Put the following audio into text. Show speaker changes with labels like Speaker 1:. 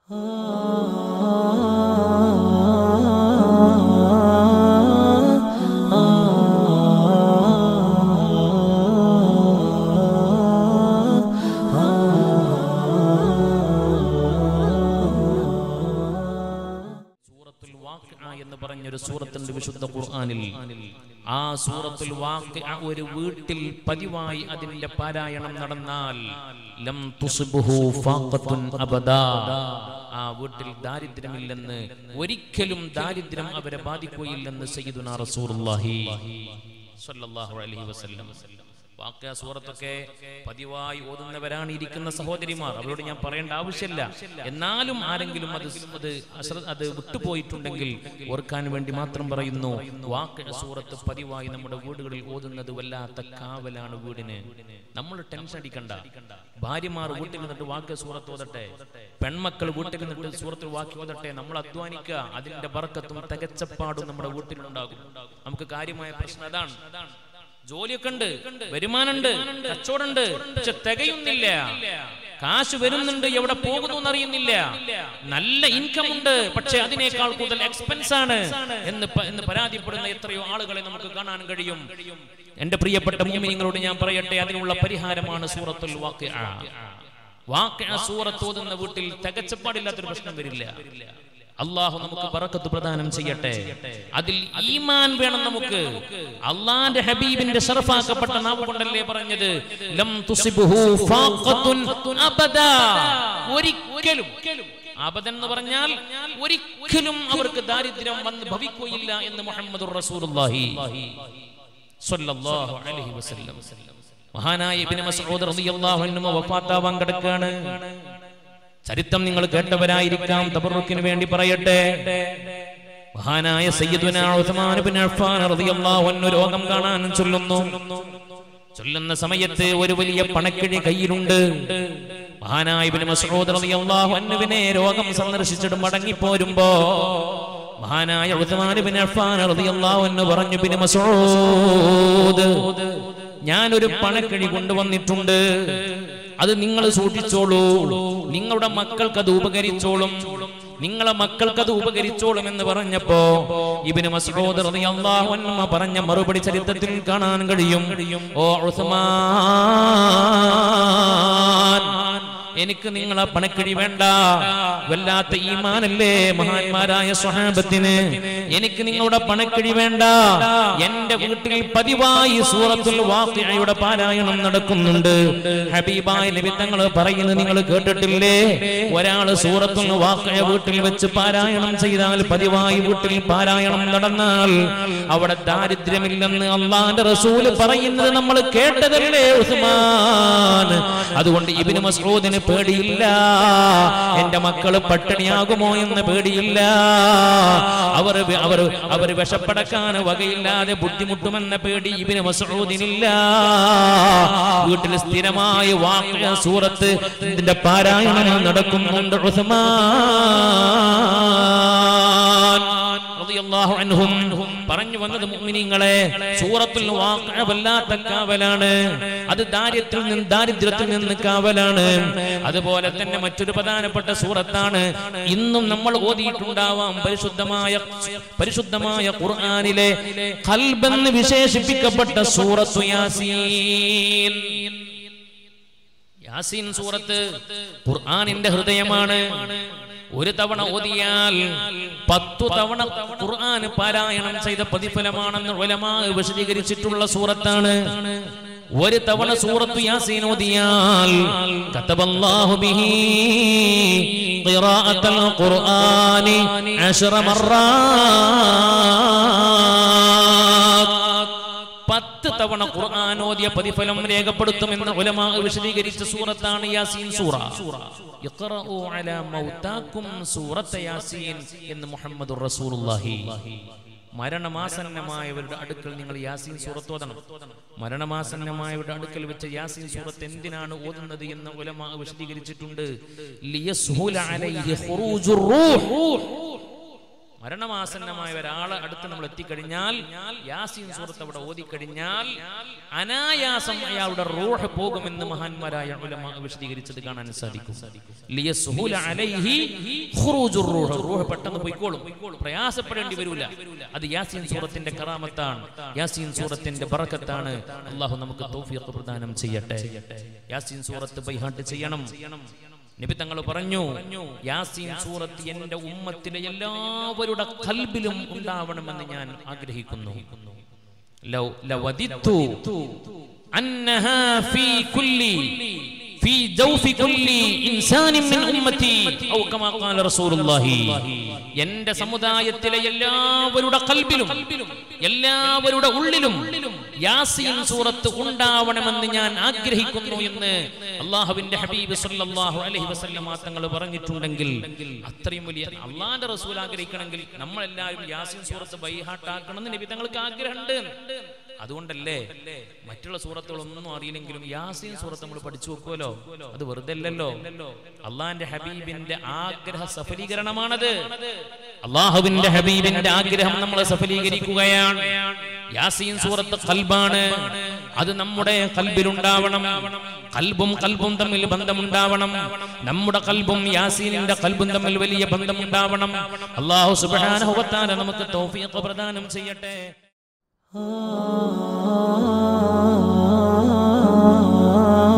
Speaker 1: സൂറത്തുൽ വാഖിഅ എന്ന് പറഞ്ഞൊരു സൂറത്തുണ്ട് വിശുദ്ധ ഖുർആനിൽ ആ സൂറത്തുൽ വാഖിഅ ഒരു വീട്ടിൽ പതിവായി അതിന്റെ പാരായണം നടന്നാൽ ലം തുസ്ബുഹു ഫാഖത്തുൻ അബദാ ആ വീട്ടിൽ ദാരിദ്ര്യമില്ലെന്ന് ഒരിക്കലും ദാരിദ്ര്യം അവരെ ബാധിക്കുകയില്ലെന്ന് സയ്യിദുനാ റസൂലുള്ളാഹി സ്വല്ലല്ലാഹു അലൈഹി വസല്ലം വാക്യ സൂറത്തൊക്കെ പതിവായി ഓതുന്നവരാണ് ഇരിക്കുന്ന സഹോദരിമാർ അവരോട് ഞാൻ പറയേണ്ട ആവശ്യമില്ല എന്നാലും ആരെങ്കിലും അത് അത് അശ്ര- അത് വിട്ടുപോയിട്ടുണ്ടെങ്കിൽ ഓർക്കാൻ വേണ്ടി മാത്രം പറയുന്നു വാക്യ സൂറത്ത് പതിവായി നമ്മുടെ വീടുകളിൽ ഓതുന്നത് വല്ലാത്ത കാവലാണ് വീടിന് നമ്മൾ ടെൻഷൻ അടിക്കണ്ട ഭാര്യമാർ വീട്ടിൽ നിന്നിട്ട് വാക്യ സൂറത്ത് ഓതട്ടെ പെൺമക്കൾ വീട്ടിൽ നിന്നിട്ട് സൂറത്തിൽ വാക്യ ഓതട്ടെ നമ്മൾ അധ്വാനിക്കുക അതിന്റെ ബർക്കത്തും തികച്ചപ്പാടും നമ്മുടെ വീട്ടിലുണ്ടാകും നമുക്ക് കാര്യമായ പ്രശ്നം അതാണ് ജോലിയൊക്കെ ഉണ്ട് വരുമാനമുണ്ട് കച്ചവടമുണ്ട് പക്ഷെ തികയുന്നില്ല കാശ് വരുന്നുണ്ട് എവിടെ പോകുന്നു എന്നറിയുന്നില്ല നല്ല ഇൻകം ഉണ്ട് പക്ഷെ അതിനേക്കാൾ കൂടുതൽ എക്സ്പെൻസ് ആണ് എന്ന് പ- എന്ന് പരാതിപ്പെടുന്ന എത്രയോ ആളുകളെ നമുക്ക് കാണാൻ കഴിയും എന്റെ പ്രിയപ്പെട്ട മൂമിനിങ്ങളോട് ഞാൻ പറയട്ടെ അതിനുള്ള പരിഹാരമാണ് സൂറത്തുൽ വാഖിഅ വാഖിഅ സൂറത്ത് ഓതുന്ന വീട്ടിൽ തികച്ചപ്പാടില്ലാത്തൊരു പ്രശ്നം വരില്ല അള്ളാഹു നമുക്ക് ബറക്കത്ത് പ്രദാനം ചെയ്യട്ടെ അതിൽ ഈമാൻ വേണം നമുക്ക് അള്ളാന്റെ ഹബീബിന്റെ ഷറഫാക്കപ്പെട്ട നാവ് കൊണ്ടല്ലേ പറഞ്ഞത് ലം തുസിബുഹു ഫാഖത്തുൻ അബദാ ഒരിക്കലും അബദൻ എന്ന് പറഞ്ഞാൽ ഒരിക്കലും അവർക്ക് ദാരിദ്ര്യം വന്ന് ഭവിക്കുകയില്ല എന്ന് മുഹമ്മദ് റസൂലുള്ളാഹി സ്വല്ലല്ലാഹു അലൈഹി വസല്ലം മഹാനായ ഇബ്നു മസ്ഊദ് റളിയല്ലാഹു അൻഹു വഫാത്താവാൻ കിടക്കാണ് ചരിത്രം നിങ്ങൾ കേട്ടവരായിരിക്കാം തബറുക്കിന് വേണ്ടി പറയട്ടെ മഹാനായ സയ്യിദുന ഉസ്മാൻ ഇബ്നു അഫ്ഫാൻ റളിയല്ലാഹു അൻഹു രോഗം കാണാൻ ചൊല്ലുന്നു ചൊല്ലുന്ന സമയത്ത് ഒരു വലിയ പണക്കിഴി കയ്യിലുണ്ട് മഹാനായ ഇബ്നു മസ്ഊദ് റളിയല്ലാഹു അൻഹുവിനെ രോഗം സന്ദർശിച്ചിട്ട് മടങ്ങി പോരുമ്പോ മഹാനായ ഉസ്മാൻ ഇബ്നു അഫ്ഫാൻ റളിയല്ലാഹു അൻഹു പറഞ്ഞു ഇബ്നു മസ്ഊദ് ഞാനൊരു പണക്കിഴി കൊണ്ടുവന്നിട്ടുണ്ട് അത് നിങ്ങൾ സൂക്ഷിച്ചോളൂ നിങ്ങളുടെ മക്കൾക്ക് അത് ഉപകരിച്ചോളും നിങ്ങളെ മക്കൾക്ക് അത് ഉപകരിച്ചോളും എന്ന് പറഞ്ഞപ്പോ ഇബിന് മസ്ഊദ് റളിയല്ലാഹു അൻഹു പറഞ്ഞ മറുപടി ചരിത്രത്തിൽ കാണാൻ കഴിയും ഓ ഉസ്മാൻ എനിക്ക് നിങ്ങളെ പണക്കിഴി വേണ്ട വല്ലാത്ത ഈമാനല്ലേ മഹാന്മാരായ സ്വഹാബത്തിന് എനിക്ക് നിങ്ങളുടെ പണക്കിഴി വേണ്ട എന്റെ വീട്ടിൽ പതിവായി സൂറത്തുൽ വാഖിഅയുടെ പാരായണം നടക്കുന്നുണ്ട് ഹബീബായ നബി തങ്ങൾ പറയുന്നത് നിങ്ങൾ കേട്ടിട്ടില്ലേ ഒരാള് സൂറത്തുൽ വാഖിഅ വീട്ടിൽ വെച്ച് പാരായണം ചെയ്താൽ പതിവായി വീട്ടിൽ പാരായണം നടന്നാൽ അവിടെ ദാരിദ്ര്യമില്ലെന്ന് അള്ളാന്റെ റസൂല് പറയുന്നത് നമ്മൾ കേട്ടതല്ലേ ഉസ്മാൻ അതുകൊണ്ട് ഇബിന് മസ്ഊദിന് പേടിയില്ല എന്റെ മക്കള് പട്ടിണിയാകുമോ എന്ന് പേടിയില്ല അവർ അവർ അവർ വിഷപ്പടക്കാൻ വകയില്ലാതെ ബുദ്ധിമുട്ടുമെന്ന പേടി ഇബിന് മസ്ഊദിനില്ല വീട്ടിൽ സ്ഥിരമായി വാങ്ങിയ സൂറത്ത് ഇതിന്റെ പാരായണം നടക്കുന്നുണ്ട് ഉസ്മാൻ റളിയല്ലാഹു അൻഹും പറഞ്ഞു വന്നത് മുഅ്മിനീങ്ങളെ സൂറത്തുൽ വാഖിഅ വല്ലാത്ത കാവലാണ് അത് ദാരിദ്ര്യത്തിൽ നിന്ന് ദാരിദ്ര്യത്തിൽ നിന്ന് കാവലാണ് അതുപോലെ തന്നെ മറ്റൊരു പ്രധാനപ്പെട്ട സൂറത്താണ് ഇന്നും നമ്മൾ ഓതിയിട്ടുണ്ടാവാം പരിശുദ്ധമായ പരിശുദ്ധമായ ഖുർആനിലെ ഖൽബെന്ന് വിശേഷിപ്പിക്കപ്പെട്ട സൂറത്തു യാസീൻ യാസീൻ സൂറത്ത് ഖുർആനിന്റെ ഹൃദയമാണ് ഒരു തവണ ഓതിയാൽ പത്തു തവണ ഖുർആൻ പാരായണം ചെയ്ത പ്രതിഫലമാണെന്ന് ഉലമാ വിശദീകരിച്ചിട്ടുള്ള സൂറത്താണ് ഒരു തവണ സൂറത്തു യാസീൻ ഓതിയാൽ കതബല്ലാഹു ബിഹി ഖിറാഅത്തൽ ഖുർആനി അശ്റ മർറാത്ത് പത്ത് തവണ ഖുർആൻ ഓതിയ പ്രതിഫലം രേഖപ്പെടുത്തുമെന്ന് ഉലമാ വിശദീകരിച്ച സൂറത്താണ് യാസീൻ സൂറ ഇഖ്റഉ അലാ മൗതാക്കും സൂറത്ത യാസീൻ എന്ന് മുഹമ്മദുർ റസൂലുള്ളാഹി മരണമാസന്നമായവരുടെ അടുക്കൽ നിങ്ങൾ യാസീൻ സൂറത്ത് ഓതണം മരണമാസന്നമായവരുടെ അടുക്കൽ വെച്ച യാസീൻ സൂറത്ത് എന്തിനാണ് ഓതുന്നത് എന്ന് ഉലമാ വിശദീകരിച്ചിട്ടുണ്ട് ലിയസ്ഹുല അലൈഹി ഖുറൂജുർ റൂഹ് മരണമാസന്നമായ ഒരാളെ അടുത്ത് നമ്മൾ എത്തിക്കഴിഞ്ഞാൽ യാസീൻ സൂറത്ത് അവിടെ ഓതിക്കഴിഞ്ഞാൽ അനായാസം അയാളുടെ റൂഹ് പോകുമെന്ന് മഹാന്മാരായ ഉലമ വിശദീകരിച്ചത് കാണാൻ സാധിക്കും ലിയസ്ഹുല അലൈഹി ഖുറൂജുർ റൂഹ്. റൂഹ് പെട്ടെന്ന് പോയിക്കോളും പ്രയാസപ്പെടേണ്ടി വരൂല അത് യാസീൻ സൂറത്തിന്റെ കറാമത്താണ് യാസീൻ സൂറത്തിന്റെ ബറക്കത്താണ് അള്ളാഹു നമുക്ക് തൗഫീഖ് പ്രദാനം ചെയ്യട്ടെ യാസീൻ സൂറത്ത് ബൈഹാട്ട് ചെയ്യണം നബി തങ്ങൾ പറഞ്ഞു യാസീൻ സൂറത്ത് എന്റെ ഉമ്മത്തിലെ എല്ലാവരുടെ കൽബിലും ഉണ്ടാവണമെന്ന് ഞാൻ ആഗ്രഹിക്കുന്നു ലൗ ലവദിത്തു അന്നഹാ ഫീ കുല്ലി ഫീ ജൗഫി കുല്ലി ഇൻസാനിൻ മിൻ ഉമ്മത്തി ഔ കമാ ഖാല റസൂലുള്ളാഹി എന്റെ സമുദായത്തിലെ എല്ലാവരുടെ കൽബിലും എല്ലാവരുടെ ഉള്ളിലും യാസീൻ സൂറത്ത് ഉണ്ടാവണമെന്ന് ഞാൻ ആഗ്രഹിക്കുന്നു എന്ന് അള്ളാഹുവിന്റെ ഹബീബ് സല്ലല്ലാഹു അലൈഹി വസല്ലം തങ്ങൾ പറഞ്ഞിട്ടുണ്ടെങ്കിൽ അത്രയും വലിയ അള്ളാഹിന്റെ റസൂൽ ആഗ്രഹിക്കണമെങ്കിൽ നമ്മളെല്ലാവരും യാസീൻ സൂറത്ത് ബൈഹാട്ടാക്കണമെന്ന് നബി തങ്ങൾക്ക് ആഗ്രഹമുണ്ട് അതുകൊണ്ടല്ലേ മറ്റുള്ള സൂറത്തുകളൊന്നും അറിയില്ലെങ്കിലും യാസീൻ സൂറത്ത് നമ്മൾ പഠിച്ചു വെക്കുമല്ലോ അത് വെറുതെ അല്ലല്ലോ അള്ളാഹിന്റെ ഹബീബിന്റെ ആഗ്രഹ സഫലീകരണമാണത് അള്ളാഹുവിന്റെ ഹബീബിന്റെ ആഗ്രഹം നമ്മൾ സഫലീകരിക്കുകയാണ് യാസീൻ സൂറത്ത് കൽബാണ് അത് നമ്മുടെ കൽബിലുണ്ടാവണം കൽബും കൽബും തമ്മിൽ ബന്ധമുണ്ടാവണം നമ്മുടെ കൽബും യാസീനിന്റെ കൽബും തമ്മിൽ വലിയ ബന്ധമുണ്ടാവണം അള്ളാഹു സുബ്ഹാനഹു വ തആല നമുക്ക് തൗഫീഖ് പ്രദാനം ചെയ്യട്ടെ
Speaker 2: ah